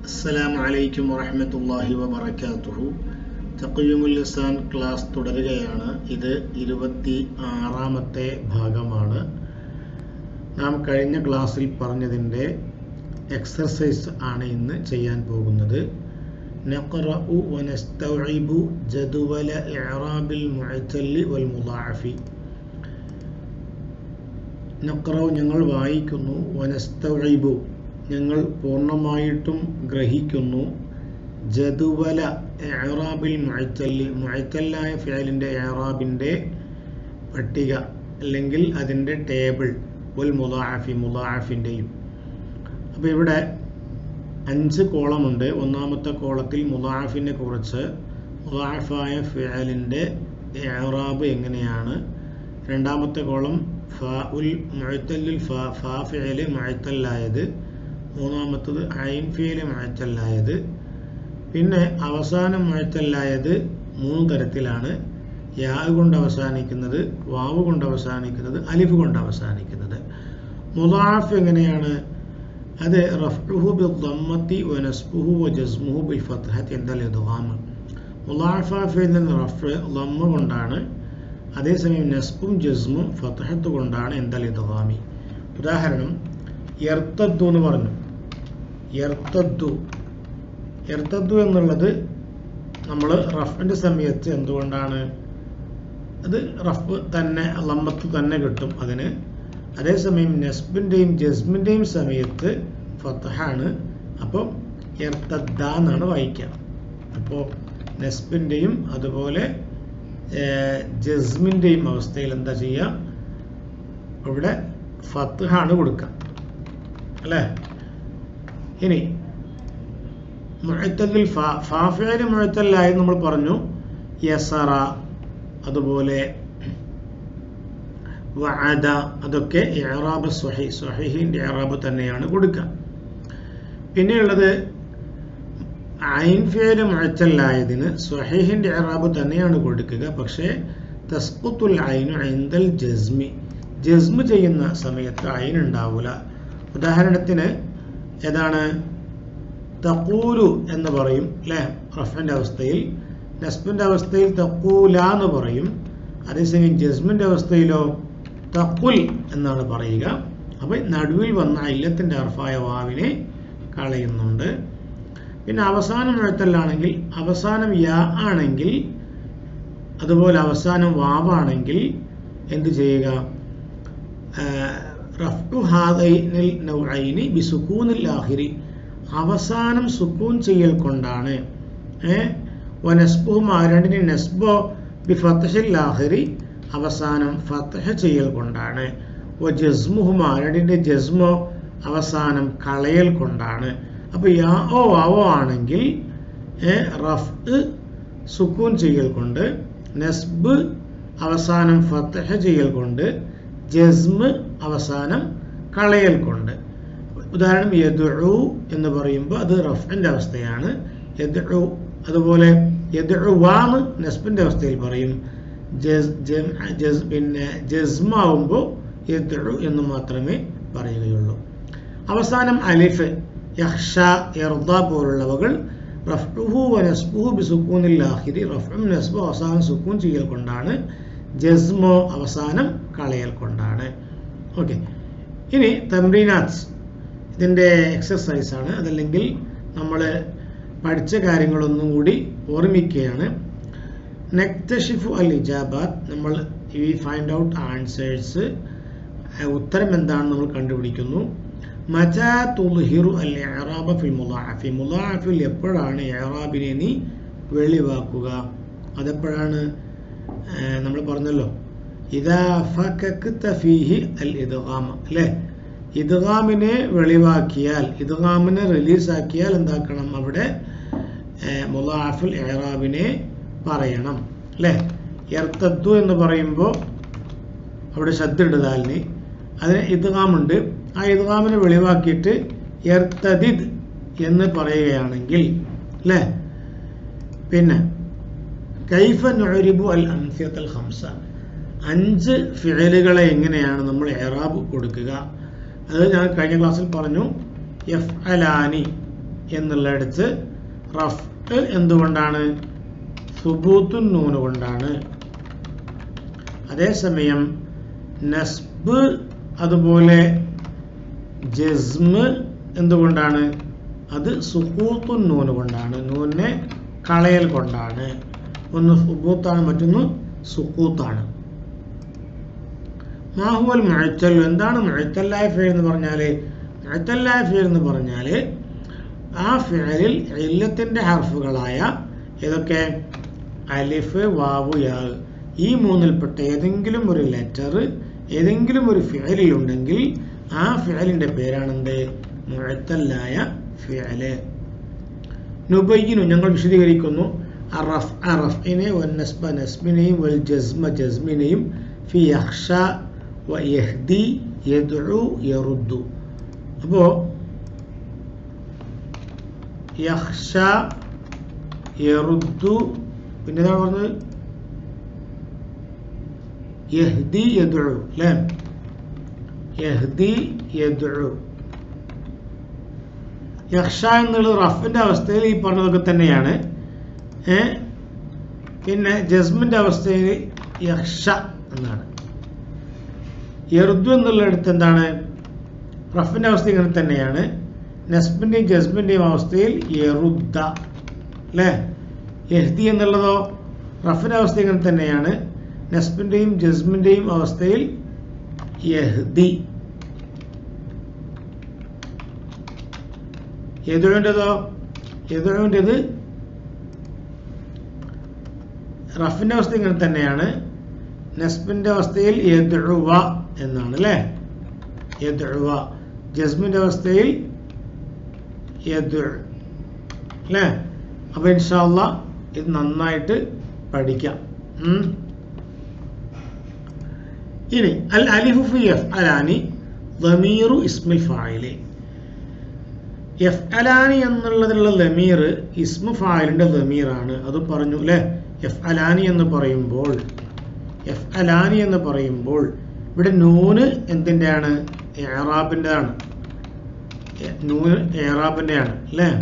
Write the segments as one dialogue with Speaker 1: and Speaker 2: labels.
Speaker 1: അസ്സലാമു അലൈക്കും വറഹ്മത്തുള്ളാഹി വബറകാതുഹു തഖ്വീമുൽ ലിസാൻ ക്ലാസ് തുടരുകയാണ് ഇത് ഇരുപത്തി ആറാമത്തെ ഭാഗമാണ് നാം കഴിഞ്ഞ ക്ലാസ്സിൽ പറഞ്ഞതിൻ്റെ എക്സർസൈസ് ആണ് ഇന്ന് ചെയ്യാൻ പോകുന്നത് നഖറഉ വനസ്തൗഇബു ജദുവല ഇഅറാബിൽ മുഅത്തല്ലി വൽ മുളാഅഫി നഖറഉ ഞങ്ങൾ വായിക്കുന്നു വനസ്തൗഇബു ഞങ്ങൾ പൂർണ്ണമായിട്ടും ഗ്രഹിക്കുന്നു ജദുവല എറാബിൽ മുഴത്തല്ലി മുഴത്തല്ലായ ഫിയലിൻ്റെ എറാബിൻ്റെ പട്ടിക അല്ലെങ്കിൽ അതിൻ്റെ ടേബിൾ ഉൽ മുലാഫി മുലാഫിൻ്റെയും അപ്പോൾ ഇവിടെ അഞ്ച് കോളമുണ്ട് ഒന്നാമത്തെ കോളത്തിൽ മുലാഫിനെ കുറിച്ച് മുലാഫായ ഫിയലിൻ്റെ എറാബ് എങ്ങനെയാണ് രണ്ടാമത്തെ കോളം ഫാ ഉൽ മുഴത്തല്ലിൽ ഫാ ഫാ ഫിയല് മുഴത്തല്ലായത് മൂന്നാമത്തത് അയിൻ ഫിയല് മുഴത്തല്ലായത് പിന്നെ അവസാനം മുഴത്തല്ലായത് മൂന്ന് തരത്തിലാണ് യാ കൊണ്ട് അവസാനിക്കുന്നത് വാവ് കൊണ്ട് അവസാനിക്കുന്നത് അലിഫ് കൊണ്ട് അവസാനിക്കുന്നത് മുലാഫ് എങ്ങനെയാണ് അത് റഫ്ഉഹു ബിൽ ദമ്മത്തി വനസ്ബുഹു വജസ്മുഹു ബിൽ ഫത്ഹത്തി എന്തൽ ഇദ്ഗാം മുലാഫാഫിൽ നിന്ന് റഫ് ദമ്മ കൊണ്ടാണ് അതേസമയം നസ്ബും ജസ്മും ഫത്ഹത്ത് കൊണ്ടാണ് എന്തൽ ഇദ്ഗാമി ഉദാഹരണം എർത്തദ്ദു എന്ന് പറഞ്ഞു എർത്തദ്ദു എർത്തദ്ദു എന്നുള്ളത് നമ്മൾ റഫിൻ്റെ സമയത്ത് എന്തുകൊണ്ടാണ് അത് റഫ് തന്നെ ലമ്മത്ത് തന്നെ കിട്ടും അതിന് അതേസമയം നെസ്ബിൻ്റെയും ജസ്മിൻ്റെയും സമയത്ത് ഫത്തഹാണ് അപ്പം എർത്തദ്ദ എന്നാണ് വായിക്കുക അപ്പോൾ നെസ്ബിൻ്റെയും അതുപോലെ ജസ്മിൻ്റെയും അവസ്ഥയിൽ എന്താ ചെയ്യുക ഇവിടെ ഫത്തഹാണ് കൊടുക്കുക അല്ലേ ഇനി മുഴത്തല്ലിൽ ഫാഫിയല് മുഴത്തല്ലായി നമ്മൾ പറഞ്ഞു യസറ അതുപോലെ വഅദ അതൊക്കെ ഇറാബ് സ്വഹി സ്വഹിഹിൻ്റെ ഇറാബ് തന്നെയാണ് കൊടുക്കുക പിന്നെയുള്ളത് ഐൻ ഫിയല് മുഴത്തല്ലായതിന് സ്വഹിഹിൻ്റെ ഇറാബ് തന്നെയാണ് കൊടുക്കുക പക്ഷേ തസ്കുത്തുൽ ഐനു ഐന്തൽ ജസ്മി ജസ്മ് ചെയ്യുന്ന സമയത്ത് ഐൻ ഉണ്ടാവില്ല ഉദാഹരണത്തിന് ഏതാണ് തക്കൂലു എന്ന് പറയും അല്ലേ റഫിൻ്റെ അവസ്ഥയിൽ നസ്ബിൻ്റെ അവസ്ഥയിൽ തക്കൂല എന്ന് പറയും അതേസമയം ജസ്മിൻ്റെ അവസ്ഥയിലോ തക്കുൽ എന്നാണ് പറയുക അപ്പോൾ നടുവിൽ വന്ന ഇല്ലത്തിൻ്റെ അർഫായ വാവിനെ കളയുന്നുണ്ട് പിന്നെ അവസാനം എഴുത്തല്ലാണെങ്കിൽ അവസാനം യാ ആണെങ്കിൽ അതുപോലെ അവസാനം വാവാണെങ്കിൽ എന്ത് ചെയ്യുക റഫ്റ്റു ഹാദൈനിൽ നൗഐനി ബിസുക്കൂനിൽ ആഹിരി അവസാനം സുക്കൂൻ ചെയ്യൽ കൊണ്ടാണ് വനസ്ബുഹും ആ രണ്ടിന് നസ്ബോ ബി ഫത്തഹിൽ ആഹിരി അവസാനം ഫത്തഹ ചെയ്യൽ കൊണ്ടാണ് വ ജസ്മുഹും ആ രണ്ടിൻ്റെ ജസ്മോ അവസാനം കളയൽ കൊണ്ടാണ് അപ്പോൾ യാ ഓ വാവോ ആണെങ്കിൽ റഫ് സുക്കൂൻ ചെയ്യൽ കൊണ്ട് നസ്ബ് അവസാനം ഫത്തഹ ചെയ്യൽ കൊണ്ട് ജസ്മ് അവസാനം കളയൽ കൊണ്ട് ഉദാഹരണം യദുഉ എന്ന് പറയുമ്പോൾ അത് റഫിൻ്റെ അവസ്ഥയാണ് യദുഉ അതുപോലെ യദുവാമ് നസ്ബിൻ്റെ അവസ്ഥയിൽ പറയും പിന്നെ ജസ്മാവുമ്പോൾ യദുഉ എന്ന് മാത്രമേ പറയുകയുള്ളൂ അവസാനം അലിഫ് യഹ്ഷ എർദ പോലുള്ളവകൾ റഫ്ഉഹു വ നസ്ബുഹു ബി സുക്കൂനിൽ ആഹിരി റഫ്ഉം നസ്ബു അവസാനം സുക്കൂൻ ചെയ്യൽ കൊണ്ടാണ് ജസ്മോ അവസാനം കളയൽ കൊണ്ടാണ് ഓക്കെ ഇനി തംറീനാത്സ് ഇതിൻ്റെ എക്സസൈസാണ് അതല്ലെങ്കിൽ നമ്മൾ പഠിച്ച കാര്യങ്ങളൊന്നും കൂടി ഓർമ്മിക്കുകയാണ് നെക്തഷിഫു അൽ ഇജാബാത്ത് നമ്മൾ ഈ ഫൈൻഡ് ഔട്ട് ആൻസേഴ്സ് ഉത്തരം എന്താണെന്ന് നമ്മൾ കണ്ടുപിടിക്കുന്നു മജാ തുൽഹിറു അൽ എറാബ ഫിൽ മുലാഫി മുലാഫിൽ എപ്പോഴാണ് എറാബിനെ നീ വെളിവാക്കുക അതെപ്പോഴാണ് നമ്മൾ പറഞ്ഞല്ലോ ഇതാ ഫക്കക്ത ഫീഹി അൽ ഇദ്ഗാമ അല്ലേ ഇദ്ഗാമിനെ വെളിവാക്കിയാൽ ഇദ്ഗാമിനെ റിലീസാക്കിയാൽ എന്താക്കണം അവിടെ മുലാഫുൽ എറാബിനെ പറയണം അല്ലേ എർത്തദ്ദു എന്ന് പറയുമ്പോൾ അവിടെ ശ്രദ്ധ ഇടുതാലിന് അതിന് ഇദ്ഗാമുണ്ട് ആ ഇദ്ഗാമിനെ വെളിവാക്കിയിട്ട് എർത്തദിദ് എന്ന് പറയുകയാണെങ്കിൽ അല്ലേ പിന്നെ കൈഫ നൊരിബു അൽ അംസിയത്തൽ ഹംസ അഞ്ച് ഫിഴലുകളെ എങ്ങനെയാണ് നമ്മൾ എറാബ് കൊടുക്കുക അത് ഞാൻ കഴിഞ്ഞ ക്ലാസ്സിൽ പറഞ്ഞു എഫ് അലാനി എന്നുള്ളിടത്ത് റഫ് എന്തുകൊണ്ടാണ് സുബൂത്തുൻ നൂന് കൊണ്ടാണ് അതേസമയം നസ്ബ് അതുപോലെ ജസ്മ് എന്തുകൊണ്ടാണ് അത് സുഹൂത്തുൻ നൂന് കൊണ്ടാണ് നൂനെ കളയൽ കൊണ്ടാണ് ഒന്ന് സുബൂത്താണ് മറ്റൊന്ന് സുക്കൂത്താണ് മാഹുവൽ മുഴത്തൽ എന്താണ് മുഴത്തല്ലായ ഫേൽ എന്ന് പറഞ്ഞാൽ മുഴത്തല്ലായ ഫേൽ എന്ന് പറഞ്ഞാൽ ആ ഫേലിൽ ഇല്ലത്തിൻ്റെ ഹർഫുകളായ ഏതൊക്കെ അലിഫ് വാവു യാ ഈ മൂന്നിൽപ്പെട്ട ഏതെങ്കിലും ഒരു ലെറ്റർ ഏതെങ്കിലും ഒരു ഫിയലിലുണ്ടെങ്കിൽ ആ ഫിയലിൻ്റെ പേരാണെന്ത് മുഴത്തല്ലായ ഫിയല് നുബയ്യനു ഞങ്ങൾ വിശദീകരിക്കുന്നു അറഫ് അറഫിനെ വന്നസ്ബ നസ്ബിനെയും വൽ ജസ്മ ജസ്മിനെയും ഫി യഹ്ഷ വ യഹ്ദി യദ്ഉ യറുദ്ദു അപ്പോൾ യഹ്ഷ യറുദ്ദു പിന്നെ എന്താണ് പറഞ്ഞത് യഹ്ദി യദ്ഉ അല്ലേ യഹ്ദി യദ്ഉ യക്ഷ എന്നുള്ളത് റഫിന്റെ അവസ്ഥയിൽ ഈ പറഞ്ഞതൊക്കെ തന്നെയാണ് ഏ പിന്നെ ജസ്മിന്റെ അവസ്ഥയിൽ യക്ഷ എന്നാണ് യർദു എന്നുള്ളിടത്ത് എന്താണ് റഫിന്റെ അവസ്ഥ ഇങ്ങനെ തന്നെയാണ് നസ്ബിന്റെയും ജസ്മിന്റെയും അവസ്ഥയിൽ യറുദ്ദ അല്ലേ യഹ്ദി എന്നുള്ളതോ റഫിന്റെ അവസ്ഥ ഇങ്ങനെ തന്നെയാണ് നസ്ബിന്റെയും ജസ്മിന്റെയും അവസ്ഥയിൽ യഹ്ദി യദുവിൻ്റെതോ യദുവിൻ്റെത് റഫിന്റെ അവസ്ഥ ഇങ്ങനെ തന്നെയാണ് നസ്ബിന്റെ അവസ്ഥയിൽ യദുവ എന്നാണ് അല്ലേ യദുവ ജസ്മിന്റെ അവസ്ഥയിൽ യദു അല്ലേ അപ്പൊ ഇൻഷാല്ല ഇത് നന്നായിട്ട് പഠിക്കാം ഉം. ഇനി അൽ അലിഫു ഫി എഫ് അലാനി ദമീറു ഇസ്മിൽ ഫായിലേ എഫ് അലാനി എന്നുള്ളതിലുള്ള ലമീർ ഇസ്മു ഫായിലിന്റെ ലമീറാണ് അത് പറഞ്ഞു അല്ലേ എഫ് അലാനി എന്ന് പറയുമ്പോൾ എഫ് അലാനി എന്ന് പറയുമ്പോൾ ഇവിടെ നൂന് എന്തിൻ്റെയാണ് ഏറാബിൻ്റെതാണ് നൂന് ഏറാബിൻ്റെയാണ് അല്ലേ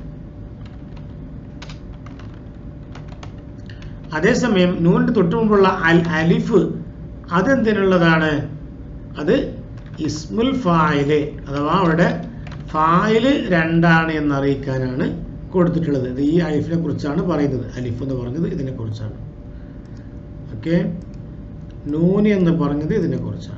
Speaker 1: അതേസമയം നൂനിന്റെ തൊട്ട് മുമ്പുള്ള അൽ അലിഫ് അതെന്തിനുള്ളതാണ് അത് ഇസ്മുൽ ഫായില് അഥവാ അവിടെ ഫായില് രണ്ടാണ് എന്ന് അറിയിക്കാനാണ് കൊടുത്തിട്ടുള്ളത് ഇത് ഈ അലിഫിനെ കുറിച്ചാണ് പറയുന്നത് അലിഫ് എന്ന് പറഞ്ഞത് ഇതിനെ കുറിച്ചാണ് ഓക്കെ നൂന് എന്ന് പറഞ്ഞത് ഇതിനെ കുറിച്ചാണ്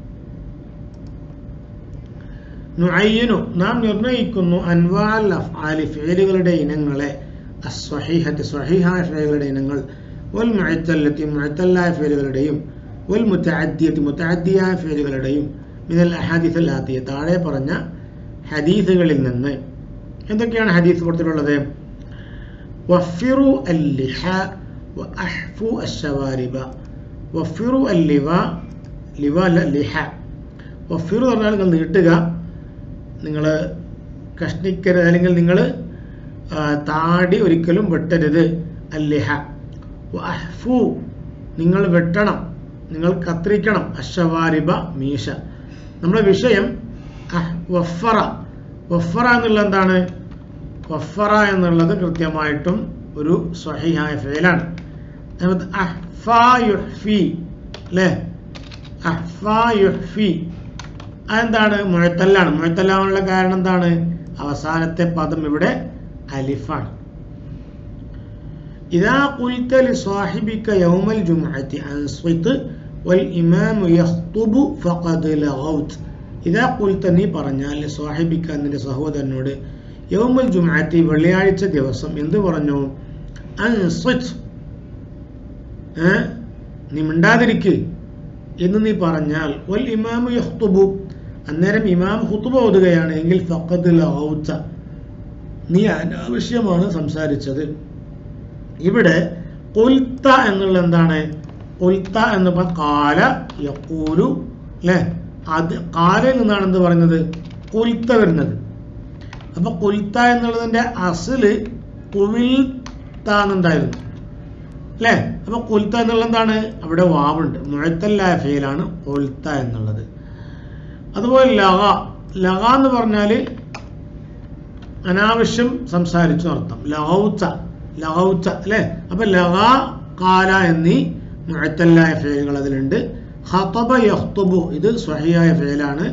Speaker 1: നുഅയ്യനു നാം നിർണയിക്കുന്നു അൻവാൽ അഫ്ആലി ഫിഅലുകളുടെ ഇനങ്ങളെ അസ്വഹീഹത്ത് സ്വഹീഹായ ഫിഅലുകളുടെ ഇനങ്ങൾ വൽ മുഅത്തല്ലത്തി മുഅത്തല്ലായ ഫിഅലുകളുടെയും വൽ മുതഅദ്ദിയത്തി മുതഅദ്ദിയായ ഫിഅലുകളുടെയും മിനൽ അഹാദിസ് അല്ലാത്തിയ താഴെ പറഞ്ഞ ഹദീസുകളിൽ നിന്ന് എന്തൊക്കെയാണ് ഹദീസ് കൊടുത്തിട്ടുള്ളത് വഫിറു അല്ലിഹ വഅഹ്ഫു അശ്ശവാരിബ വഫിറു അല്ലിവ ലിവ അല്ല ലിഹ വഫിറു പറഞ്ഞാൽ നിങ്ങൾ നീട്ടുക നിങ്ങൾ കഷ്ണിക്കരുത് അല്ലെങ്കിൽ നിങ്ങൾ താടി ഒരിക്കലും വെട്ടരുത് അല്ലിഹ വഅഹ്ഫു നിങ്ങൾ വെട്ടണം നിങ്ങൾ കത്രിക്കണം അശ്ശവാരിബ മീശ നമ്മുടെ വിഷയം അഹ് വഫറ വഫറ എന്നുള്ള എന്താണ് വഫറ എന്നുള്ളത് കൃത്യമായിട്ടും ഒരു സ്വഹിയായ ഫേലാണ് അഹ്ഫാ യുഹ്ഫി അല്ലേ അഹ്ഫാ യുഹ്ഫി അതെന്താണ് മുഴത്തല്ലാണ് മുഴത്തല്ലാനുള്ള കാരണം എന്താണ് അവസാനത്തെ പദം ഇവിടെ അലിഫാണ് إذا قلت لصاحبك يوم الجمعة أنصت والإمام يخطب فقد لغوت إذا قلت നീ പറഞ്ഞാൽ സ്വാഹിബിക്ക നിന്റെ സഹോദരനോട് യൗമൽ ജുമാറ്റി വെള്ളിയാഴ്ച ദിവസം എന്ത് പറഞ്ഞു അൻസിറ്റ് ഏ നീ മിണ്ടാതിരിക്ക് എന്ന് നീ പറഞ്ഞാൽ വൽ ഇമാമു യഖ്തുബു അന്നേരം ഇമാം ഹുത്തുബ ഓതുകയാണ് എങ്കിൽ ഫഖദ് ലഗൗത നീ അനാവശ്യമാണ് സംസാരിച്ചത് ഇവിടെ കൊൽത്ത എന്നുള്ള എന്താണ് കൊൽത്ത എന്ന് പറഞ്ഞ കാല യക്കൂലു അല്ലെ അത് കാലയിൽ നിന്നാണ് എന്ത് പറയുന്നത് കൊൽത്ത വരുന്നത് അപ്പൊ കൊൽത്ത എന്നുള്ളതിന്റെ അസല് കുവിൽത്ത എന്നുണ്ടായിരുന്നു അല്ലേ അപ്പൊ കൊൽത്ത എന്നുള്ള എന്താണ് അവിടെ വാവുണ്ട് മുഴത്തല്ലായ ഫെയിലാണ് കൊൽത്ത എന്നുള്ളത് അതുപോലെ ലഗ ലഗ എന്ന് പറഞ്ഞാല് അനാവശ്യം സംസാരിച്ചു അർത്ഥം ലഹൗച്ച ലഹൗച്ച അല്ലേ അപ്പൊ ലഹ കാല എന്നീ മുഴത്തല്ലായ ഫേലുകൾ അതിലുണ്ട് ഹത്തബ യഹ്തുബു ഇത് സ്വഹിയായ ഫേലാണ്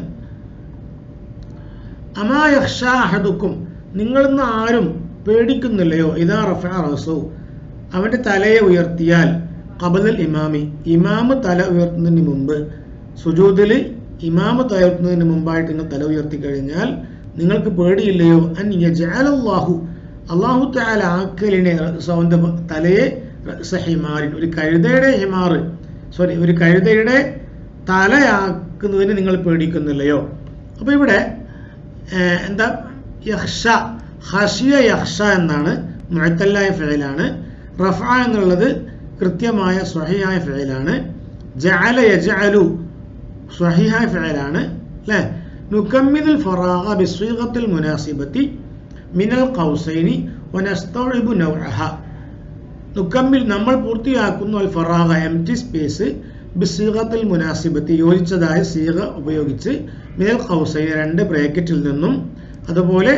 Speaker 1: അമാ യഹ്ഷ അഹദുക്കും നിങ്ങളിന്ന് ആരും പേടിക്കുന്നില്ലയോ ഇതാ റഫ റസു അവന്റെ തലയെ ഉയർത്തിയാൽ കബലൽ ഇമാമി ഇമാമ് തല ഉയർത്തുന്നതിന് മുമ്പ് സുജൂദിൽ ഇമാമ് തല ഉയർത്തുന്നതിന് മുമ്പായിട്ട് നിങ്ങൾ തല ഉയർത്തി കഴിഞ്ഞാൽ നിങ്ങൾക്ക് പേടിയില്ലയോ അൻ യജഅലല്ലാഹു അള്ളാഹു തആല ആക്കലിനെ സ്വന്തം തലയെ റഅസ ഹിമാറിൻ ഒരു കഴുതയുടെ ഹിമാറ് സോറി ഒരു കഴുതയുടെ തലയാക്കുന്നതിന് നിങ്ങൾ പേടിക്കുന്നില്ലയോ അപ്പോൾ ഇവിടെ ഏഹ്, എന്താ യഹ്ഷ ഹഷിയ യഹ്ഷ എന്നാണ് മുഴത്തല്ലായ ഫെയിലാണ് റഫ എന്നുള്ളത് കൃത്യമായ സ്വഹിയായ ഫെയിലാണ് ജഅല യജഅലു സ്വഹിയായ ഫെയിലാണ് അല്ലേ നുക്കമ്മിദുൽ ഫറാഗ ബിസ്വീഖത്തിൽ മുനാസിബത്തി മിനൽ ഖൗസൈനി വനസ്തൗഇബു നൗഅഹ നുക്കമ്മിൽ നമ്മൾ പൂർത്തിയാക്കുന്നു അൽ ഫറാഗ എം ടി സ്പേസ് ബിസീഖത്തിൽ മുനാസിബത്തി യോജിച്ചതായ സീഖ ഉപയോഗിച്ച് മിനൽ ഖൗസൈൻ രണ്ട് ബ്രാക്കറ്റിൽ നിന്നും അതുപോലെ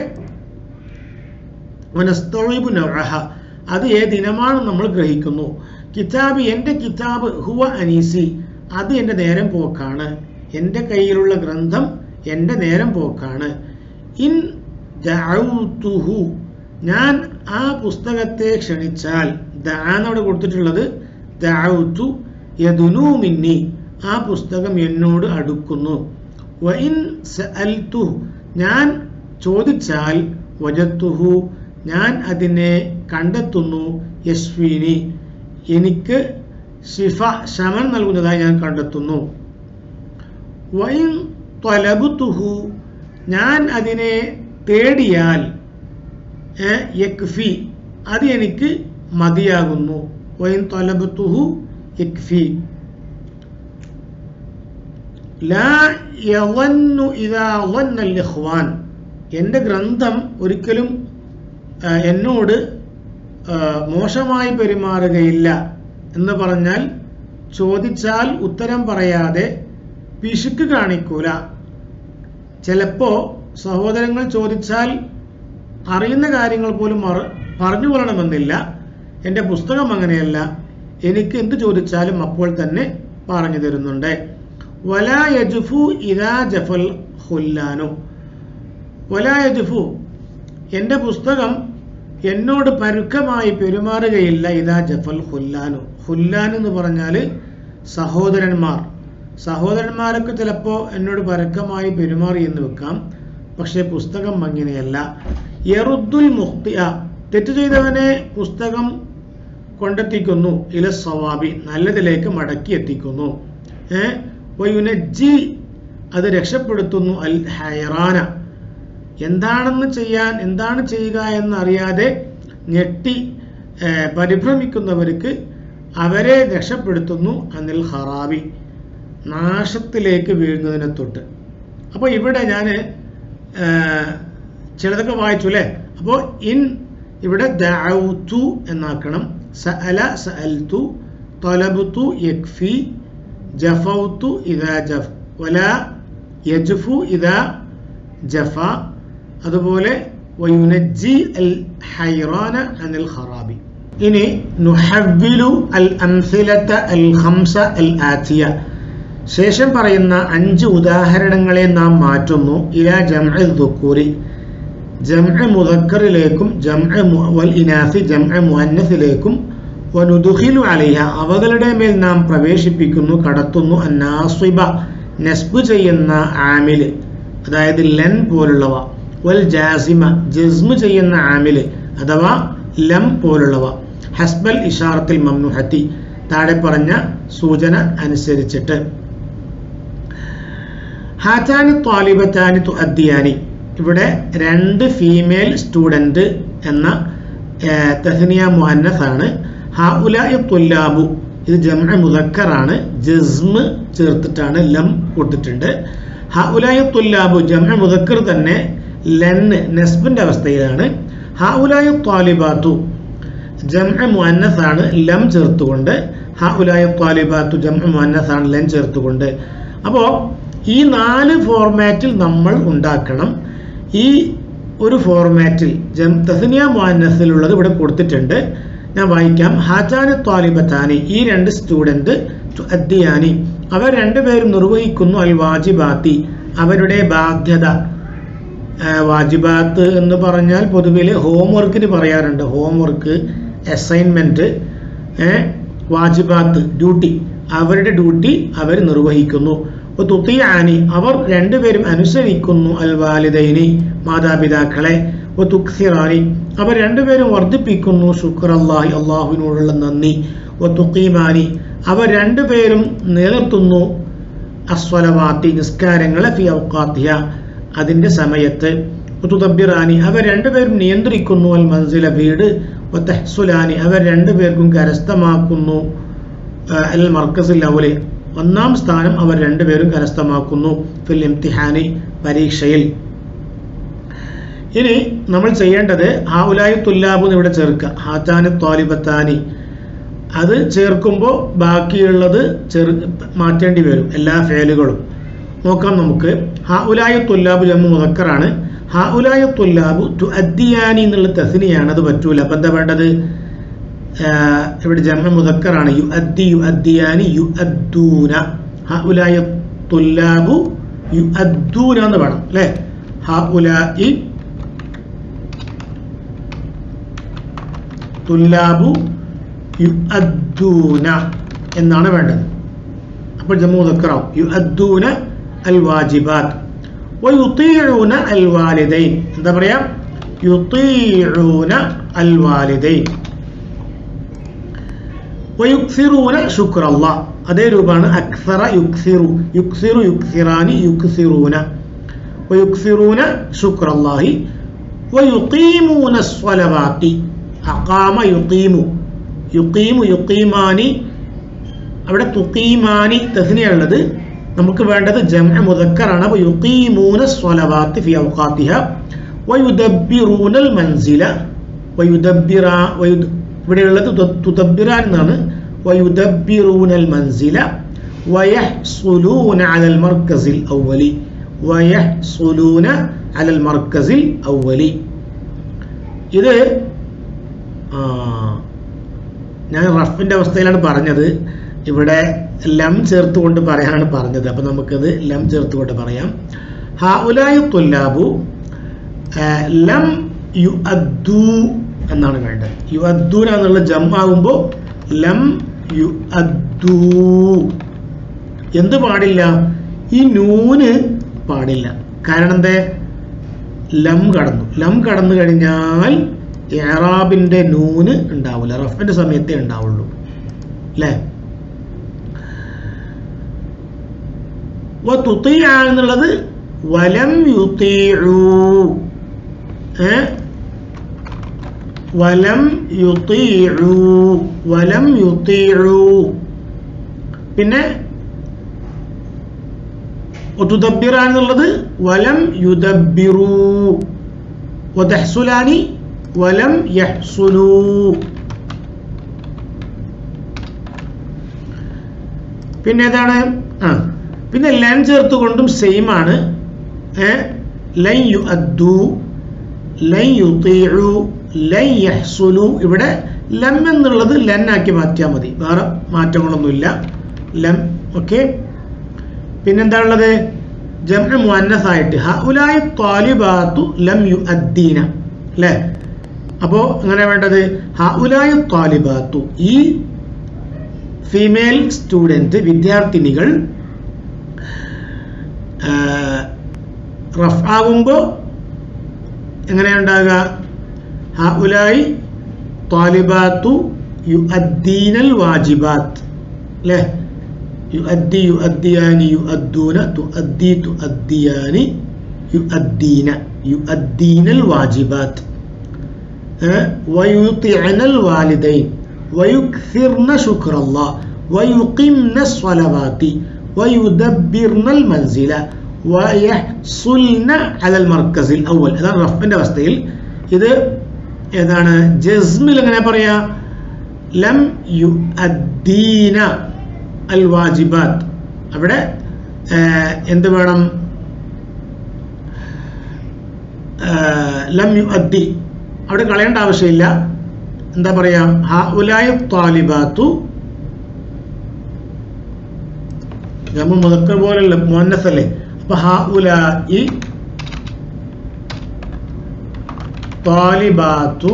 Speaker 1: വനസ്തൗഇബു നൗഅഹ അത് ഏത് ഇനമാണെന്ന് നമ്മൾ ഗ്രഹിക്കുന്നു കിതാബ് എൻ്റെ കിതാബ് ഹുവ അനീസി അത് എൻ്റെ നേരം പോക്കാണ് എൻ്റെ കയ്യിലുള്ള ഗ്രന്ഥം എൻ്റെ നേരം പോക്കാണ് ഇൻ ദഅൗതുഹു ഞാൻ ആ പുസ്തകത്തെ ക്ഷണിച്ചാൽ ദാന്നവിടെ കൊടുത്തിട്ടുള്ളത് ദഅൗതു യദുനു മിന്നി ആ പുസ്തകം എന്നോട് അടുക്കുന്നു വഇൻ സഅൽതു ഞാൻ ചോദിച്ചാൽ വജത്തുഹു ഞാൻ അതിനെ കണ്ടെത്തുന്നു യശ്വീനി എനിക്ക് ശിഫ ശമൻ നൽകുന്നതായി ഞാൻ കണ്ടെത്തുന്നു വൈൻ ത്വലബുത്തുഹു ഞാൻ അതിനെ തേടിയാൽ ഏ, യക്ഫി അത് എനിക്ക് മതിയാകുന്നു വൈൻ ത്വലബുത്തുഹു യക്ഫി ലാ യവന്നു ഇതാ വന്നൽ ഇഖ്വാൻ എൻ്റെ ഗ്രന്ഥം ഒരിക്കലും ആ, എന്നോട് ആ, മോശമായി പെരുമാറുകയില്ല എന്ന് പറഞ്ഞാൽ ചോദിച്ചാൽ ഉത്തരം പറയാതെ പിശുക്ക് കാണിക്കൂല ചിലപ്പോ സഹോദരങ്ങൾ ചോദിച്ചാൽ അറിയുന്ന കാര്യങ്ങൾ പോലും മറ- പറഞ്ഞു കൊള്ളണമെന്നില്ല എൻ്റെ പുസ്തകം അങ്ങനെയല്ല എനിക്ക് എന്ത് ചോദിച്ചാലും അപ്പോൾ തന്നെ പറഞ്ഞു തരുന്നുണ്ട് വലാ യജുഫു ഇതാ ജഫൽ ഹുല്ലാനു വലാ യജുഫു എൻ്റെ പുസ്തകം എന്നോട് പരുക്കമായി പെരുമാറുകയില്ല ഇതാ ജഫൽ ഹുല്ലാനു ഹുല്ലാൻ എന്ന് പറഞ്ഞാൽ സഹോദരന്മാർ സഹോദരന്മാരൊക്കെ ചിലപ്പോൾ എന്നോട് പരക്കമായി പെരുമാറി എന്ന് വെക്കാം പക്ഷേ പുസ്തകം അങ്ങനെയല്ല യറുദ്ദുൽ മുഖ്തിയ തെറ്റ് ചെയ്തവനെ പുസ്തകം കൊണ്ടെത്തിക്കുന്നു ഇല സവാബി നല്ലതിലേക്ക് മടക്കി എത്തിക്കുന്നു ഏ വയുനജ്ജി അത് രക്ഷപ്പെടുത്തുന്നു അൽ ഹൈറാന എന്താണെന്ന് ചെയ്യാൻ എന്താണ് ചെയ്യുക എന്നറിയാതെ ഞെട്ടി ഏ, പരിഭ്രമിക്കുന്നവർക്ക് അവരെ രക്ഷപ്പെടുത്തുന്നു അനിൽ ഹറാബി നാശത്തിലേക്ക് വീഴുന്നതിനെ തൊട്ട് അപ്പോൾ ഇവിടെ ഞാൻ ചിലതൊക്കെ വായിച്ചു അല്ലേ അപ്പോൾ ഇൻ ഇവിടെ ദഅൗതു എന്നാക്കണം സഅല സഅൽതു തലബുതു യക്ഫി ജഫൗതു ഇദാ ജഫ് വല യജ്ഫു ഇദാ ജഫ അതുപോലെ വയുനജ്ജി അൽ ഹൈറാന അനിൽ ഖറാബി ഇനി നുഹവ്വിലു അൽ അംസിലത അൽ ഖംസ അൽ ആതിയ ശേഷം പറയുന്ന അഞ്ച് ഉദാഹരണങ്ങളെ നാം മാറ്റുന്നു ഇല ജംഅ ദുക്കൂരി ജംഅ മുദക്കറിലേക്കും ജംഅ മു- വൽ ഇനാസി ജംഅ മുഅന്നസിലേക്കും വനുദുഖിലു അലൈഹ അവകളുടെ മേൽ നാം പ്രവേശിപ്പിക്കുന്നു കടത്തുന്നു അന്നാസിബ നസ്ബ് ചെയ്യുന്ന ആമില് അതായത് ലൻ പോലുള്ളവ വൽ ജാസിമ ജസ്മ് ചെയ്യുന്ന ആമില് അഥവാ ലം പോലുള്ളവ ഹസ്ബൽ ഇഷാറത്തിൽ മംനുഹത്തി താഴെ പറഞ്ഞ സൂചന അനുസരിച്ചിട്ട് ഹാറ്റാനി ത്വാലിബത്താനി തുഅദ്ദിയാനി ഇവിടെ രണ്ട് ഫീമെയിൽ സ്റ്റുഡൻറ് എന്ന ഏഹ്, തഹ്നിയ മുഹന്നസ് ആണ് ഹഉലായി തുല്ലാബു ഇത് ജംഅ മുദക്കറാണ് ജസ്മ് ചേർത്തിട്ടാണ് ലം കൊടുത്തിട്ടുണ്ട് ഹഉലായി തുല്ലാബു ജംഅ മുദക്കർ തന്നെ ലന്ന് നെസ്ബിന്റെ അവസ്ഥയിലാണ് ഹഉലായി ത്വാലിബാത്തു ജംഅ മുഅന്നസ് ആണ് ലം ചേർത്തുകൊണ്ട് ഹഉലായ ത്വാലിബാത്തു ജംഅ മുഅന്നസ് ആണ് ലം ചേർത്തുകൊണ്ട് അപ്പോൾ ഈ നാല് ഫോർമാറ്റിൽ നമ്മൾ ഉണ്ടാക്കണം ഈ ഒരു ഫോർമാറ്റിൽ ജം തസ്നിയ മുഅന്നസിലുള്ളത് ഇവിടെ കൊടുത്തിട്ടുണ്ട് ഞാൻ വായിക്കാം ഹാജാനി ത്വാലിബത്താനി ഈ രണ്ട് സ്റ്റുഡൻറ് അദ്ദിയാനി അവർ രണ്ടുപേരും നിർവഹിക്കുന്നു അൽ വാജിബാത്തി അവരുടെ ബാധ്യത ആ, വാജിബാത്ത് എന്ന് പറഞ്ഞാൽ പൊതുവിൽ ഹോംവർക്കിന് പറയാറുണ്ട് ഹോംവർക്ക് അസൈൻമെൻറ്റ് വാജിബാത്ത് ഡ്യൂട്ടി അവരുടെ ഡ്യൂട്ടി അവർ നിർവഹിക്കുന്നു തുത്തിയാനി അവർ രണ്ടുപേരും അനുസരിക്കുന്നു അൽ വാലിദൈനി മാതാപിതാക്കളെ തുക്സിറാനി അവർ രണ്ടുപേരും വർദ്ധിപ്പിക്കുന്നു ശുക്ർ അള്ളാഹി അള്ളാഹുവിനോടുള്ള നന്ദി തുക്കീമാനി അവർ രണ്ടുപേരും നിലനിർത്തുന്നു അസ്വലവാത്തി നിസ്കാരങ്ങളെ ഫി ഔക്കാത്തിയ അതിൻ്റെ സമയത്ത് തുതബിറാനി അവർ രണ്ടുപേരും നിയന്ത്രിക്കുന്നു അൽ മൻസില വീട് തെഹ്സുലാനി അവർ രണ്ടുപേർക്കും കരസ്ഥമാക്കുന്നു ആ, അൽ മർക്കസിൽ അവലെ ഒന്നാം സ്ഥാനം അവർ രണ്ടുപേരും കരസ്ഥമാക്കുന്നു ഫിൽ ഇംതിഹാനി പരീക്ഷയിൽ ഇനി നമ്മൾ ചെയ്യേണ്ടത് ഹാഉലായി തുല്ലാബു എന്ന് ഇവിടെ ചേർക്കുക ഹാത്താനി ത്വാലിബത്താനി അത് ചേർക്കുമ്പോൾ ബാക്കിയുള്ളത് ചെറു മാറ്റേണ്ടി വരും എല്ലാ ഫേലുകളും നോക്കാം നമുക്ക് ഹാ ഉലായ തുല്ലാബ് ജമ്മു മുതക്കറാണ് ഹാ ഉലായ തുല്ലാബു തു അദ്ദിയാനി എന്നുള്ള തസ്നിയാണ് അത് പറ്റൂല അപ്പം എന്താ വേണ്ടത് ആ, ഇവിടെ ജമ്മ മുതക്കറാണ് യു അദ്ദി യു അദ്ദിയാനി യു അദ്ദൂന ഹാ ഉലായ തുല്ലാബു യു അദ്ദൂന എന്ന് വേണം അല്ലേ ഹാ ഉലായി തുല്ലാബു യു അദ്ദൂന എന്നാണ് വേണ്ടത് അപ്പോൾ ജമ്മു മുതക്കറാവും യു അദ്ദൂന അൽ വാജിബാത്ത് ويطيعون الوالدين എന്താ പറയാ يطيعون الوالدين ويكثرون شكر الله അതേ രൂപമാണ് അക്സറ യുക്സിറു യുക്സിറു യുക്സിറാനി യുക്സിറൂന ويكثرون شكر الله ويقيمون الصلوات أقام يقيم يقيم يقيمان അവിടെ തുക്കീമാനി തസ്നിയുള്ളത് നമുക്ക് വേണ്ടത് ജംഅ മുദക്കറാണ് അപ്പോൾ യുഖീമൂന സ്വലവാത്തി ഫി ഔഖാത്തിഹ വയുദബ്ബിറൂനൽ മൻസില വയുദബ്ബിറ വയു ഇവിടെയുള്ളത് തു- തുദബ്ബിറാൻ എന്നാണ് വയുദബ്ബിറൂനൽ മൻസില വയഹ്സുലൂന അലൽ മർക്കസിൽ ഔവലി വയഹ്സുലൂന അലൽ മർക്കസിൽ ഔവലി ഇത് ആ, ഞാൻ റഫിന്റെ അവസ്ഥയിലാണ് പറഞ്ഞത് ഇവിടെ ലം ചേർത്തുകൊണ്ട് പറയാനാണ് പറഞ്ഞത് അപ്പൊ നമുക്കത് ലം ചേർത്തുകൊണ്ട് പറയാം ഹഉലായി തുല്ലാബു ആ, ലം യു അദ്ദു എന്നാണ് വേണ്ടത് യു അദ്ദൂന എന്നുള്ള ജം ആകുമ്പോൾ ലം യു അദ്ദൂ എന്ത് പാടില്ല ഈ നൂന് പാടില്ല കാരണം എന്തേ ലം കടന്നു ലം കടന്നു കഴിഞ്ഞാൽ ഏറാബിന്റെ നൂന് ഉണ്ടാവില്ല റഫിന്റെ സമയത്തേ ഉണ്ടാവുള്ളൂ അല്ലേ തുത്തിയ എന്നുള്ളത് വലം യുത്തീഴു ഏ വലം യുത്തീഴു വലം യുത്തീഴു പിന്നെ ഒത്തുദബിറാൻ എന്നുള്ളത് വലം യുദബിറു വതഹ്സുലാനി വലം യഹ്സുലു പിന്നെ ഏതാണ് ആ പിന്നെ ലൻ ചേർത്തുകൊണ്ടും സെയിം ആണ് ഏ ലൻ യു അദ്ദു ലൻ യുത്തീഉ ലൻ യഹ്സുലു ഇവിടെ ലം എന്നുള്ളത് ലൻ ആക്കി മാറ്റിയാൽ മതി വേറെ മാറ്റങ്ങളൊന്നുമില്ല ലം ഓക്കെ പിന്നെന്താ ഉള്ളത് ജംഅ മുഅന്നസ് ആയിട്ട് ഹഉലായി ത്വാലിബാത്തു ലം യു അദ്ദീന അല്ലേ അപ്പോ എങ്ങനെ വേണ്ടത് ഹഉലായി ത്വാലിബാത്തു ഈ ഫീമെയിൽ സ്റ്റുഡൻറ് വിദ്യാർത്ഥിനികൾ റഫ് ആകുമ്പോൾ എങ്ങനെയുണ്ടാകുക ഹഉലായി ത്വാലിബാത്തു യു അദ്ദീനൽ വാജിബാത്ത് അല്ലേ يؤدي يؤديان يؤدون تؤدي تؤديان يؤدين يؤدين الواجبات أه؟ ويطيعن الوالدين ويكثرن شكر الله ويقمن الصلوات ويدبرن المنزل ويحصلن على المركز الأول هذا റഫിന്റെ അവസ്ഥയിൽ ഇത് ഏതാണ് ജസ്മിൽ എങ്ങനെ പറയാ ലം യു അദ്ദീന അൽ വാജിബാത്ത് അവിടെ എന്ത് വേണം ലം യു അദ്ദി അവിടെ കളയേണ്ട ആവശ്യമില്ല എന്താ പറയാ ഹ ഉലായ താലിബാത്തു നമ്മൾ മുതക്കർ പോലുള്ള മോന്നസല്ലേ അപ്പൊ ഹ ഉലായി താലിബാത്തു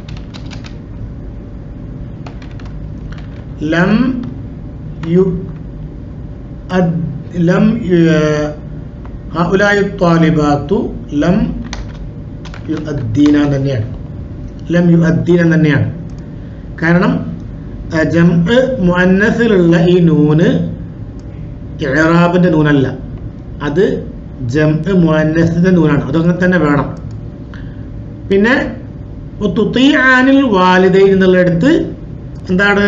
Speaker 1: ലം യു അദ് ലം ഹഉലായി താലിബാത്തു ലം യു അദ്ദീന തന്നെയാണ് ലം യു അദ്ദീന തന്നെയാണ് കാരണം ജംഅ് മുഅന്നസിലുള്ള ഈ നൂന് ഇറാബിന്റെ നൂനല്ല അത് ജംഅ് മുഅന്നസിന്റെ നൂനാണ് അതങ്ങനെ തന്നെ വേണം പിന്നെ തുത്തിയാനിൽ വാലിദൈൻ എന്നുള്ളിടത്ത് എന്താണ്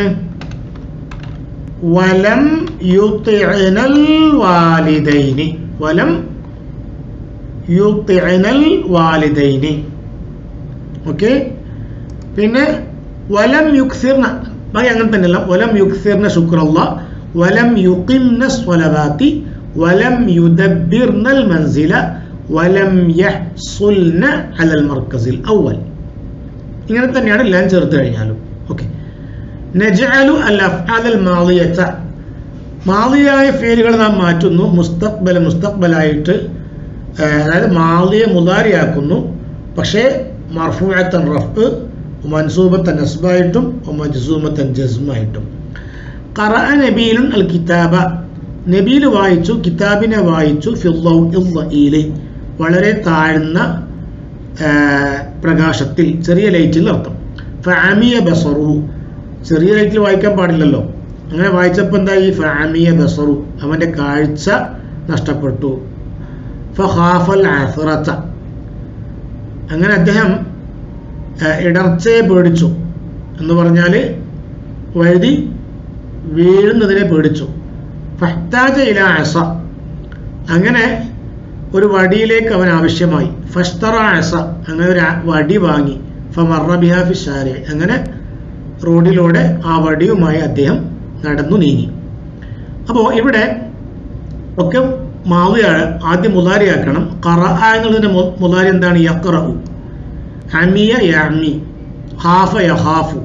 Speaker 1: വലം യുത്തിഅനൽ വാലിദൈനി വലം യുത്തിഅനൽ വാലിദൈനി ഓക്കെ പിന്നെ വലം യുക്സിർന ബാക്കി അങ്ങനെ തന്നെയല്ല വലം യുക്സിർന ശുക്രല്ല വലം യുഖിംന സ്വലവാത്തി വലം യുദബ്ബിർനൽ മൻസില വലം യഹ്സുൽന അലൽ മർക്കസിൽ അവൽ ഇങ്ങനെ തന്നെയാണ് എല്ലാം ചേർത്ത് കഴിഞ്ഞാലും ഓക്കെ നജഅലു അൽ അഫ്ആൽ മാളിയത മാളിയായ ഫേലുകൾ നാം മാറ്റുന്നു മുസ്തഖ്ബൽ മുസ്തഖ്ബലായിട്ട് അതായത് മാളിയെ മുതാരിയാക്കുന്നു പക്ഷേ മർഫൂഅത്തൻ റഫ് മൻസൂബത്തൻ നസ്ബായിട്ടും മജ്സൂമത്തൻ ജസ്മായിട്ടും ഖറഅ നബീലുൻ അൽ കിതാബ നബീൽ വായിച്ചു കിതാബിനെ വായിച്ചു ഫില്ലയിൽ വളരെ താഴ്ന്ന പ്രകാശത്തിൽ ചെറിയ ലൈറ്റിൽ അർത്ഥം ഫാമിയ ബസറു ചെറിയ ലൈറ്റിൽ വായിക്കാൻ പാടില്ലല്ലോ അങ്ങനെ വായിച്ചപ്പോൾ എന്തായി ഫാമിയ ബസറു അവൻ്റെ കാഴ്ച നഷ്ടപ്പെട്ടു ഫഹാഫൽ ആഫിറത്ത അങ്ങനെ അദ്ദേഹം ഇടർച്ചയെ പേടിച്ചു എന്ന് പറഞ്ഞാൽ വഴുതി വീഴുന്നതിനെ പേടിച്ചു ഫഹ്താജ ഇല അസ അങ്ങനെ ഒരു വടിയിലേക്ക് അവൻ ആവശ്യമായി ഫസ്തറ അസ അങ്ങനെ ഒരു വടി വാങ്ങി ഫമറബിഹ ഫിഷാരെ അങ്ങനെ റോഡിലൂടെ ആ വടിയുമായി അദ്ദേഹം നടന്നു നീങ്ങി അപ്പോൾ ഇവിടെ ഒക്കെ മാവിയാണ് ആദ്യം മുതാരിയാക്കണം കറ എന്നുള്ളതിന്റെ മുതാരി എന്താണ് യക്റു ഹമിയ യഅമി ഹാഫ യഹാഫു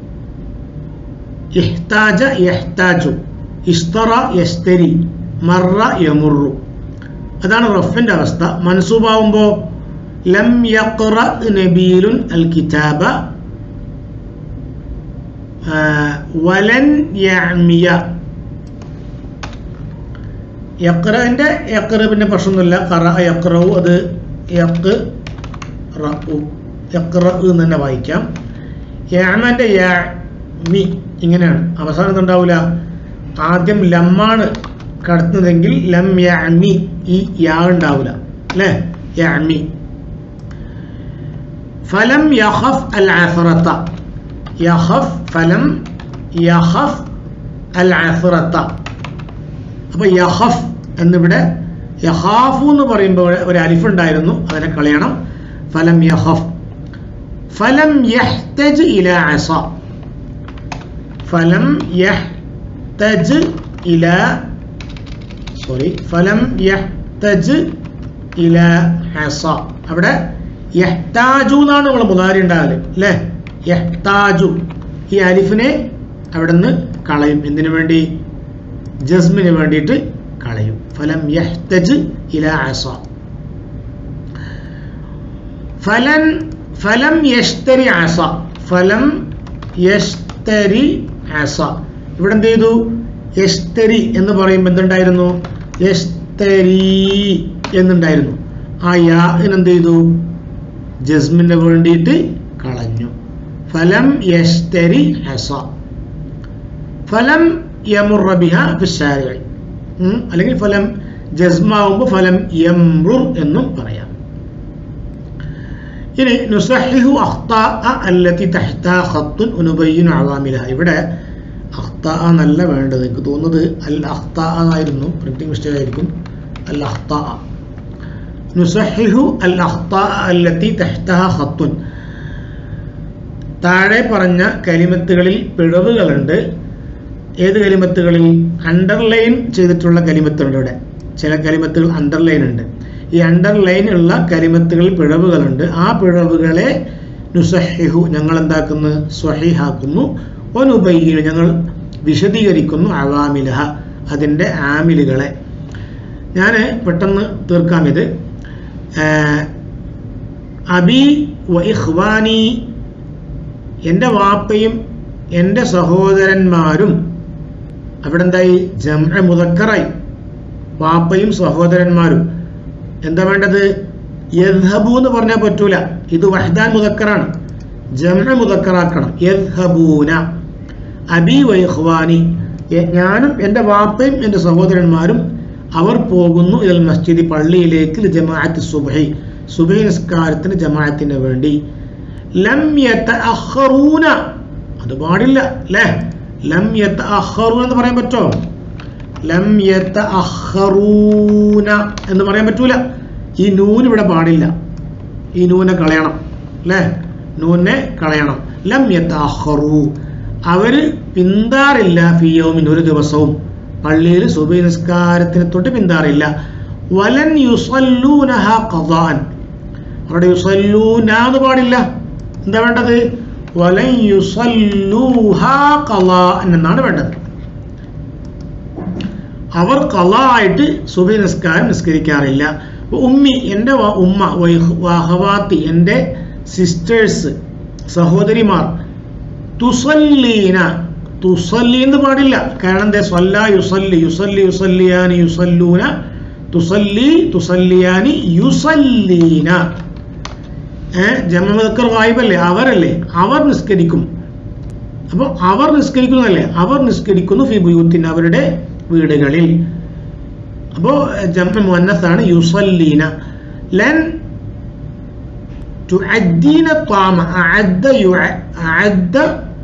Speaker 1: ഇഹ്താജ യഹ്താജു ഇസ്തറ യസ്തരി മറ യമുറു അതാണ് റഫിന്റെ അവസ്ഥ മൻസൂബാവുമ്പോൾ ലം യഖ്റ നബീലുൻ അൽ കിതാബ വലൻ യഅമിയ യക്റന്റെ യക്റബിന്റെ പ്രശ്നമൊന്നുമില്ല കറ യക്റവു അത് യക്ക് യക്റ എന്ന് തന്നെ വായിക്കാം യാമന്റെ യാമി ഇങ്ങനെയാണ് അവസാനം എന്തുണ്ടാവില്ല ആദ്യം ലമ്മാണ് കടത്തുന്നതെങ്കിൽ ലം യാമി ഈ യാ ഉണ്ടാവില്ല അല്ലേ യാമി ഫലം യഹഫ് അൽ ആഫറത്ത യഹഫ് ഫലം യഹഫ് അൽ ആഫറത്ത അപ്പൊ യഹഫ് എന്നിവിടെ യഹാഫു എന്ന് പറയുമ്പോൾ ഒരു അലിഫ് ഉണ്ടായിരുന്നു അതിനെ കളയണം ഫലം യഹഫ് ഫലം യഹ്തജ് ഇല അസ ഫലം യഹ്തജ് ഇല സോറി ഫലം യഹ്തജ് ഇല അസ അവിടെ യഹ്താജു എന്നാണ് നമ്മൾ മുതാരി ഉണ്ടാകല് അല്ലേ യഹ്താജു ഈ അലിഫിനെ അവിടെ നിന്ന് കളയും എന്തിനു വേണ്ടി ജസ്മിന് വേണ്ടിയിട്ട് കളയും ഫലം യഹ്തജ് ഇല അസ ഫലൻ ഫലം യഷ്തരി അസ ഫലം യഷ്തരി അസ ഇവിടെ എന്ത് ചെയ്തു യഷ്തരി എന്ന് പറയുമ്പോൾ എന്തുണ്ടായിരുന്നു യഷ്തരി എന്നുണ്ടായിരുന്നു ആ യാ എന്ത് ചെയ്തു ജസ്മിന് വേണ്ടിയിട്ട് കളഞ്ഞു ഫലം യഷ്തരി അസ ഫലം യമുറ ബിഹ ഫിഷാരി അല്ലെങ്കിൽ ഫലം ജസ്മാവുമ്പോൾ ഫലം യംറുർ എന്നും പറയാം ഇനി നുസഹിഹു അഖ്താ അല്ലത്തി തഹ്താ ഖത്തുൻ ഉനുബയ്യനു അവാമിലഹ ഇവിടെ അഖ്താ എന്നല്ല വേണ്ടത് എനിക്ക് തോന്നുന്നത് അൽ അഖ്താ എന്നായിരുന്നു പ്രിന്റിംഗ് മിസ്റ്റേക്ക് ആയിരിക്കും അൽ അഖ്താ നുസഹിഹു അൽ അഖ്താ അല്ലത്തി തഹ്താ ഖത്തുൻ താഴെ പറഞ്ഞ കലിമത്തുകളിൽ പിഴവുകളുണ്ട് ഏത് കലിമത്തുകളിൽ അണ്ടർലൈൻ ചെയ്തിട്ടുള്ള കലിമത്തുണ്ട് ഇവിടെ ചില കലിമത്തുകൾ അണ്ടർലൈൻ ഉണ്ട് ഈ അണ്ടർലൈൻ ഉള്ള കലിമത്തുകളിൽ പിഴവുകളുണ്ട് ആ പിഴവുകളെ നുസഹിഹു ഞങ്ങൾ എന്താക്കുന്നു സ്വഹിഹാക്കുന്നു ഒനുബയ്യു ഞങ്ങൾ വിശദീകരിക്കുന്നു അവാമിലഹ അതിൻ്റെ ആമിലുകളെ ഞാൻ പെട്ടെന്ന് തീർക്കാം ഇത് അബി വ ഇഖ്വാനി എൻ്റെ വാപ്പയും എൻ്റെ സഹോദരന്മാരും അവിടെ എന്തായി ജംഅ മുതക്കറായി വാപ്പയും സഹോദരന്മാരും എന്താ വേണ്ടത് യദ്ഹബു എന്ന് പറഞ്ഞാൽ പറ്റൂല ഇത് വഹദാൻ മുതക്കറാണ് ജംഅ മുതക്കറാക്കണം യദ്ഹബൂന അബി വൈഹ്വാനി ഞാനും എൻ്റെ വാപ്പയും എൻ്റെ സഹോദരന്മാരും അവർ പോകുന്നു ഇതിൽ മസ്ജിദ് പള്ളിയിലേക്ക് ജമാഅത്ത് സുബഹി സുബഹി നിസ്കാരത്തിന് ജമാഅത്തിന് വേണ്ടി ലം യതഅഖറൂന അത് പാടില്ല അല്ലേ ലം യതഅഖറൂന എന്ന് പറയാൻ പറ്റോ ലം യതഅഖറൂന എന്ന് പറയാൻ പറ്റൂല ഈ നൂൻ ഇവിടെ പാടില്ല ഈ നൂനെ കളയണം അല്ലേ നൂനെ കളയണം ലം യതഅഖറൂ അവര് പിന്താറില്ല ഫിയോമിൻ ഒരു ദിവസവും പള്ളിയിൽ സുബൈ നിസ്കാരത്തിന് തൊട്ട് പിന്താറില്ല വലൻ യുസല്ലൂനഹ ഖദാൻ അവിടെ യുസല്ലൂന എന്ന് പാടില്ല എന്താ വേണ്ടത് വലൻ യുസല്ലൂഹ ഖലാൻ എന്നാണ് വേണ്ടത് അവർ ഖലായിട്ട് സുബൈ നിസ്കാരം നിസ്കരിക്കാറില്ല ഉമ്മി എൻ്റെ ഉമ്മ വഹവാത്തി എൻ്റെ സിസ്റ്റേഴ്സ് സഹോദരിമാർ തുസല്ലീന തുസല്ലി എന്ന് പാടില്ല കാരണം എന്താ സ്വല്ല യുസല്ലി യുസല്ലി യുസല്ലിയാനി യുസല്ലൂന തുസല്ലി തുസല്ലിയാനി യുസല്ലീന ഏഹ് ജമദക്കർ വായിബല്ലേ അവരല്ലേ അവർ നിസ്കരിക്കും അപ്പോൾ അവർ നിസ്കരിക്കുന്നതല്ലേ അവർ നിസ്കരിക്കുന്നു ഫി ബുയൂത്തിൻ അവരുടെ വീടുകളിൽ അപ്പോൾ ജമ മുന്നത്താണ് യുസല്ലീന ലൻ تعدين الطعام أعد أعد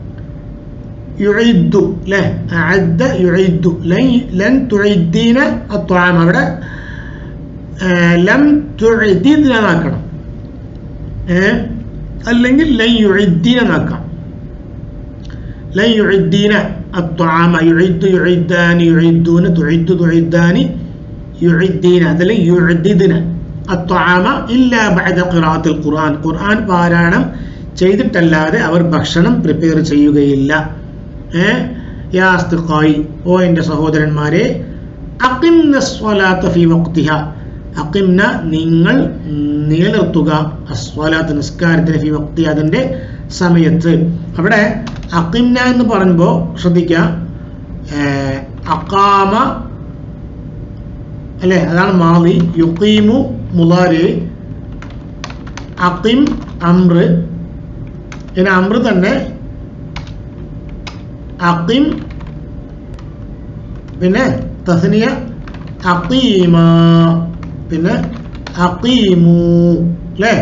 Speaker 1: يعد له أعد يعد لن لن تعدين الطعام അവിടെ ലം തുഅദിദ്ന നാക്കണം അല്ലെങ്കിൽ ലൻ യുഅദ്ദീന നാക്കാം ലൻ യുഅദ്ദീന الطعام يعد يعدان يعدون تعد تعدان يعدين അതല്ല يعددن الطعام إلا بعد قراءة القرآن ഖുർആൻ പാരായണം ചെയ്തിട്ടല്ലാതെ അവർ ഭക്ഷണം പ്രിപ്പയർ ചെയ്യുകയില്ല ഏഹ് യാ അസ്തിഖായി ഓ എൻ്റെ സഹോദരന്മാരെ അക്കിംന സ്വലാത്ത ഫി വക്തിഹ അക്കിംന നിങ്ങൾ നിലനിർത്തുക അസ്വലാത്ത് നിസ്കാരത്തിന് ഫി വക്തി അതിൻ്റെ സമയത്ത് അവിടെ അക്കിംന എന്ന് പറയുമ്പോൾ ശ്രദ്ധിക്കുക അക്കാമ അല്ലെ അതാണ് മാലി യുക്കീമു മുലാരി അക്കിം അമ്ര ഇനി അമ്ര തന്നെ അക്കിം പിന്നെ തസ്നിയ അക്കീമ പിന്നെ അക്കീമു അല്ലേ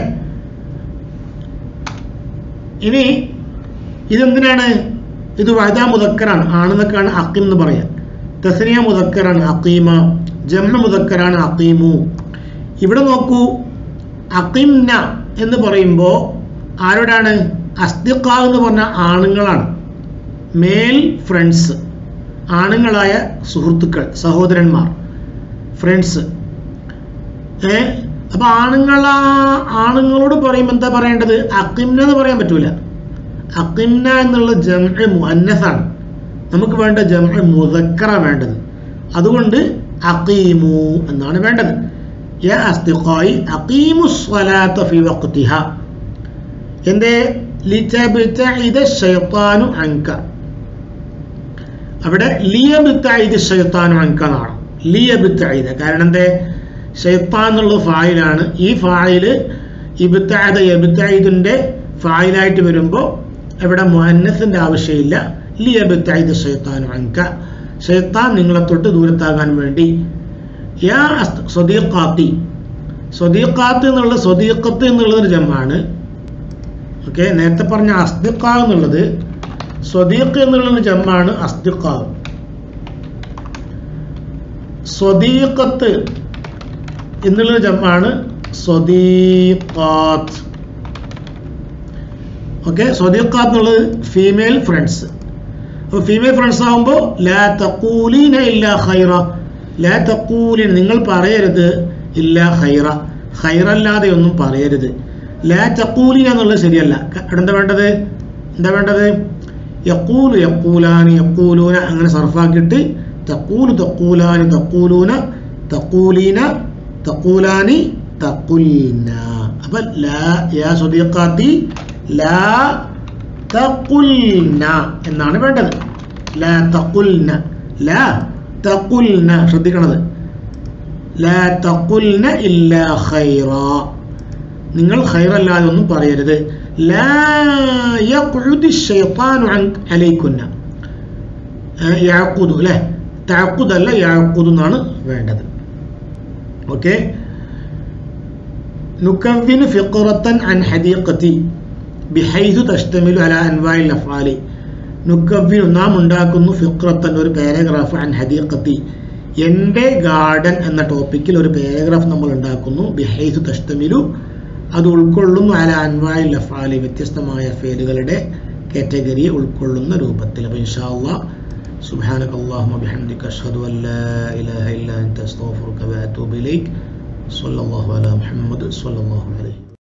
Speaker 1: ഇനി ഇതെന്തിനാണ് ഇത് വഴുതാ മുതക്കറാണ് ആണെന്നൊക്കെയാണ് അക്കിം എന്ന് പറയാം തസ്നിയ മുതക്കറാണ് അക്കീമ ജമ്മ മുതക്കറാണ് അക്കീമു ഇവിടെ നോക്കൂ അക്കിംന എന്ന് പറയുമ്പോൾ ആരോടാണ് അസ്തിഖ എന്ന് പറഞ്ഞ ആണുങ്ങളാണ് മേൽ ഫ്രണ്ട്സ് ആണുങ്ങളായ സുഹൃത്തുക്കൾ സഹോദരന്മാർ ഫ്രണ്ട്സ് ഏ അപ്പൊ ആണുങ്ങളാ ആണുങ്ങളോട് പറയുമ്പോൾ എന്താ പറയേണ്ടത് അക്കിംന എന്ന് പറയാൻ പറ്റൂല അക്കിംന എന്നുള്ള ജംഅ മുഅന്നസാണ് നമുക്ക് വേണ്ട ജംഅ മുദക്കറ വേണ്ടത് അതുകൊണ്ട് അഖീമു എന്നാണ് വേണ്ടത് യാ അസ്തിഖായി അഖീമു സ്വലാത്ത ഫി വഖ്തിഹ എന്തേ ലിതബ്തഇദ ശൈത്താനു അൻക അവിടെ ലിയബ്തഇദ ശൈത്താനു അൻക എന്നാണ് ലിയബ്തഇദ കാരണം എന്തേ ഷെയ്ത്താൻ എന്നുള്ള ഫായിലാണ് ഈ ഫായില് ഇബ്താദ എബ്തായിദിന്റെ ഫായിലായിട്ട് വരുമ്പോൾ ഇവിടെ മുഹന്നസിന്റെ ആവശ്യമില്ല ലി എബ്തായിദ് ഷെയ്ത്താൻ അങ്ക ഷെയ്ത്താൻ നിങ്ങളെ തൊട്ട് ദൂരത്താകാൻ വേണ്ടി യാ സ്വദീഖാത്തി സ്വദീഖാത്ത് എന്നുള്ള സ്വദീഖത്ത് എന്നുള്ളതൊരു ജമാണ് ഓക്കെ നേരത്തെ പറഞ്ഞ അസ്തിഖ എന്നുള്ളത് സ്വദീഖ് എന്നുള്ളൊരു ജമ്മാണ് അസ്തിഖ സ്വദീഖത്ത് എന്നുള്ള ജമ്മാണ് സ്വദീഖാത്ത് ഓക്കെ സ്വദീഖാത്ത് എന്നുള്ളത് ഫീമെയിൽ ഫ്രണ്ട്സ് അപ്പോൾ ഫീമെയിൽ ഫ്രണ്ട്സ് ആകുമ്പോൾ ലാ തക്കൂലീന ഇല്ല ഖൈറ ലാ തക്കൂലിൻ നിങ്ങൾ പറയരുത് ഇല്ല ഹൈറ ഹൈറല്ലാതെ ഒന്നും പറയരുത് ലാ തക്കൂലി എന്നുള്ളത് ശരിയല്ല ക- ഇവിടെ എന്താ വേണ്ടത് എന്താ വേണ്ടത് യക്കൂലു യക്കൂലാനി യക്കൂലൂന അങ്ങനെ സർഫാക്കിയിട്ട് തക്കൂലു തക്കൂലാനി തക്കൂലൂന തക്കൂലീന തക്കൂലാനി തക്കുൽന അപ്പൊ ലാ യാ സ്വദീഖാത്തി ലാ തക്കുൽന എന്നാണ് വേണ്ടത് ലാ തക്കുൽന ലാ തക്കുൽന ശ്രദ്ധിക്കണത് ലാ തക്കുൽന ഇല്ലാ ഖൈറ നിങ്ങൾ ഖൈറല്ലാതെ ഒന്നും പറയരുത് ലാ യഖ്ഉദു ശൈത്താനു അൻ അലൈക്കുന്ന യഅഖുദു അല്ലേ തഅഖുദ് അല്ല യഅഖുദു എന്നാണ് വേണ്ടത് ഓക്കെ നുക്കവ്വിനു ഫിഖറത്തൻ അൻ ഹദീഖത്തി ബിഹൈസു തഷ്തമിലു അല അൻവായിൽ അഫ്ആലി നുക്കവ്വിനു നാം ഉണ്ടാക്കുന്നു ഫിഖറത്തൻ ഒരു പാരഗ്രാഫ് അൻ ഹദീഖത്തി എൻ്റെ ഗാർഡൻ എന്ന ടോപ്പിക്കിൽ ഒരു പാരഗ്രാഫ് നമ്മൾ ഉണ്ടാക്കുന്നു ബിഹൈസു തഷ്തമിലു അത് ഉൾക്കൊള്ളുന്നു അല അൻവായിൽ അഫ്ആലി വ്യത്യസ്തമായ ഫേലുകളുടെ കാറ്റഗറിയെ ഉൾക്കൊള്ളുന്ന രൂപത്തിൽ അപ്പോൾ ഇൻഷാ അള്ളാഹ് سبحانك اللهم وبحمدك أشهد أن لا إله إلا أنت أستغفرك وأتوب إليك صلى الله على محمد صلى الله عليه